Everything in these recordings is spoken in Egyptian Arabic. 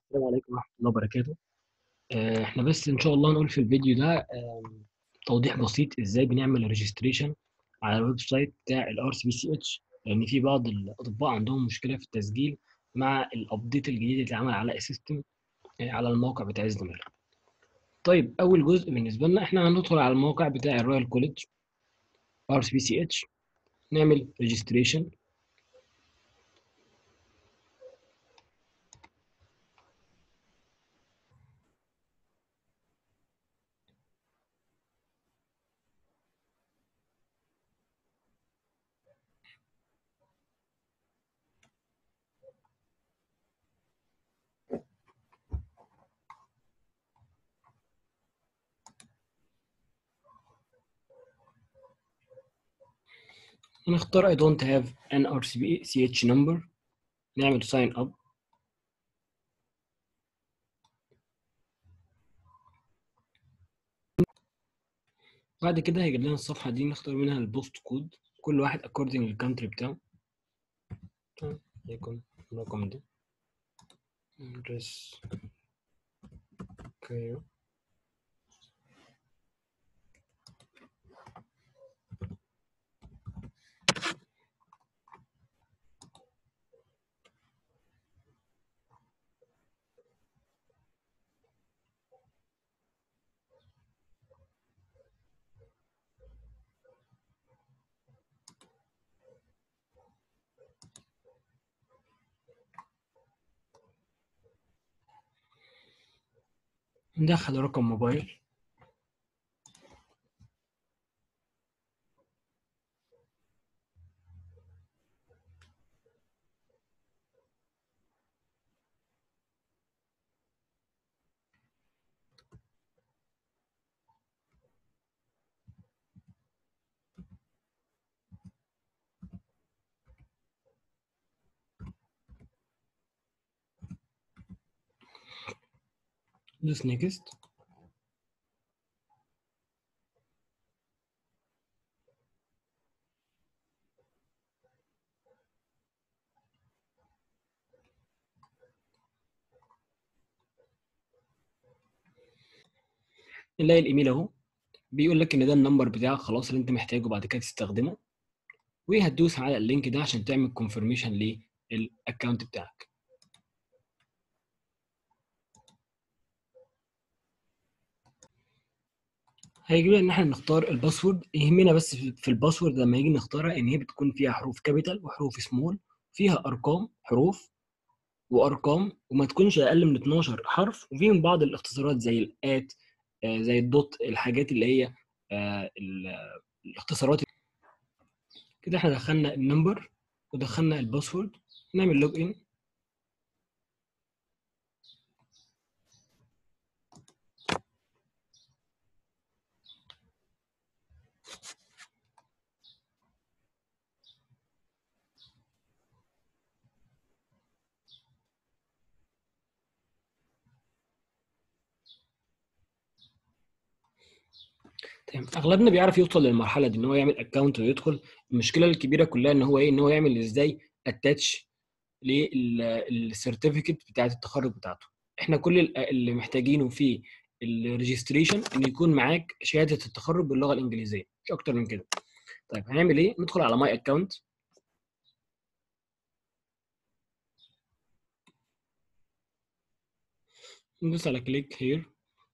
السلام عليكم ورحمة الله وبركاته آه، احنا بس ان شاء الله نقول في الفيديو ده آم، توضيح بسيط ازاي بنعمل ريجستريشن على الويب سايت بتاع الار سي بي سي اتش لان في بعض الاطباء عندهم مشكلة في التسجيل مع الابديت الجديد اللي اتعمل على السيستم على الموقع بتاع الزمالة طيب اول جزء بالنسبة لنا احنا هندخل على الموقع بتاع الرويال كوليدج ار سي بي سي اتش نعمل ريجستريشن هنختار I don't have an RCBCH number نعمل sign up بعد كده هيجي لنا الصفحة دي نختار منها البوست كود كل واحد according للكانتري بتاعه يكون الرقم ده address كايرو ندخل رقم موبايل دوس نيكست نلاقي الايميل اهو بيقول لك ان ده النمبر بتاعك خلاص اللي انت محتاجه بعد كده تستخدمه وهتدوس على اللينك ده عشان تعمل كونفirmation للاكونت بتاعك هيجي لنا ان احنا نختار الباسورد يهمنا بس في في الباسورد لما يجي نختارها ان هي بتكون فيها حروف كابيتال وحروف سمول فيها ارقام حروف وارقام وما تكونش اقل من 12 حرف وفيهم بعض الاختصارات زي الات آه، زي الدوت الحاجات اللي هي آه، ال- الاختصارات كده احنا دخلنا النمبر ودخلنا الباسورد نعمل لوج ان تمام اغلبنا بيعرف يوصل للمرحله دي ان هو يعمل اكونت ويدخل المشكله الكبيره كلها ان هو ايه ان هو يعمل ازاي اتاتش للسيرتيفيكت بتاعه التخرج بتاعته احنا كل ال- اللي محتاجينه في الريجستريشن ان يكون معاك شهاده التخرج باللغه الانجليزيه مش اكتر من كده طيب هنعمل ايه ندخل على ماي اكونت ندوس على كليك هير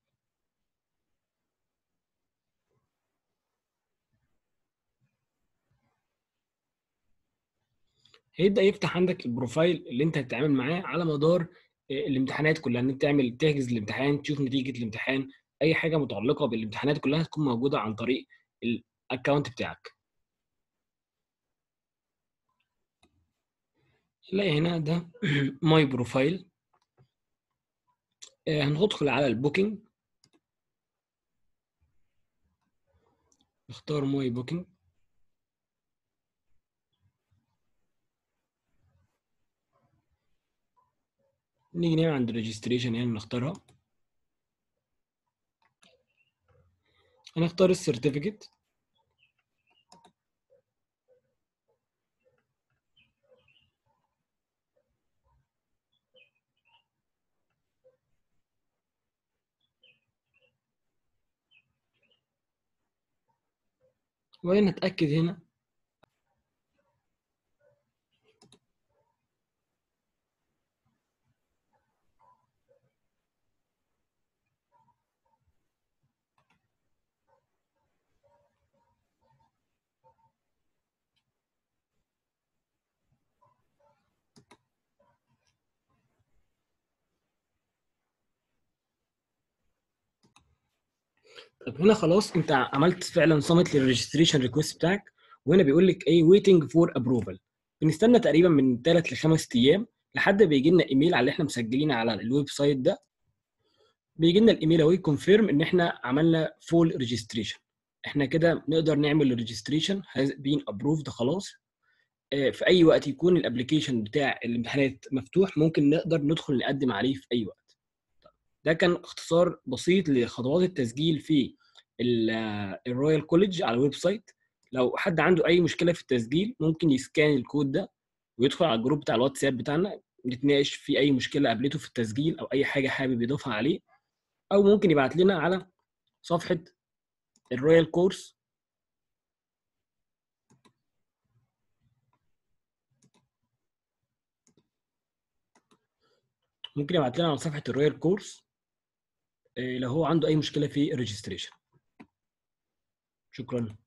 هيبدا يفتح عندك البروفايل اللي انت هتتعامل معاه على مدار آه، الامتحانات كلها ان انت تعمل تحجز الامتحان تشوف نتيجه الامتحان اي حاجه متعلقه بالامتحانات كلها هتكون موجوده عن طريق الاكونت بتاعك تلاقي هنا ده ماي بروفايل هندخل على البوكينج نختار ماي بوكينج نيجي نعمل عند الريجستريشن يعني نختارها هنختار السيرتيفيكت ونتاكد هنا طب هنا خلاص انت عملت فعلا صمت للريجستريشن ريكوست بتاعك وهنا بيقول لك ايه ويتنج فور ابروفال بنستنى تقريبا من 3 ل 5 ايام لحد ما بيجي لنا ايميل على اللي احنا مسجلين على الويب سايت ده بيجي لنا الايميل اهو يكونفيرم ان احنا عملنا فول ريجستريشن احنا كده نقدر نعمل الريجستريشن هاز بين ابروفد خلاص آه، في اي وقت يكون الابلكيشن بتاع الامتحانات مفتوح ممكن نقدر ندخل نقدم عليه في اي وقت ده كان اختصار بسيط لخطوات التسجيل في الرويال كوليدج على الويب سايت لو حد عنده اي مشكله في التسجيل ممكن يسكان الكود ده ويدخل على الجروب بتاع الواتساب بتاعنا نتناقش في اي مشكله قابلته في التسجيل او اي حاجه حابب يضيفها عليه او ممكن يبعت لنا على صفحه الرويال كورس ممكن يبعت لنا على صفحه الرويال كورس لو هو عنده اي مشكله في الريجستريشن شكرا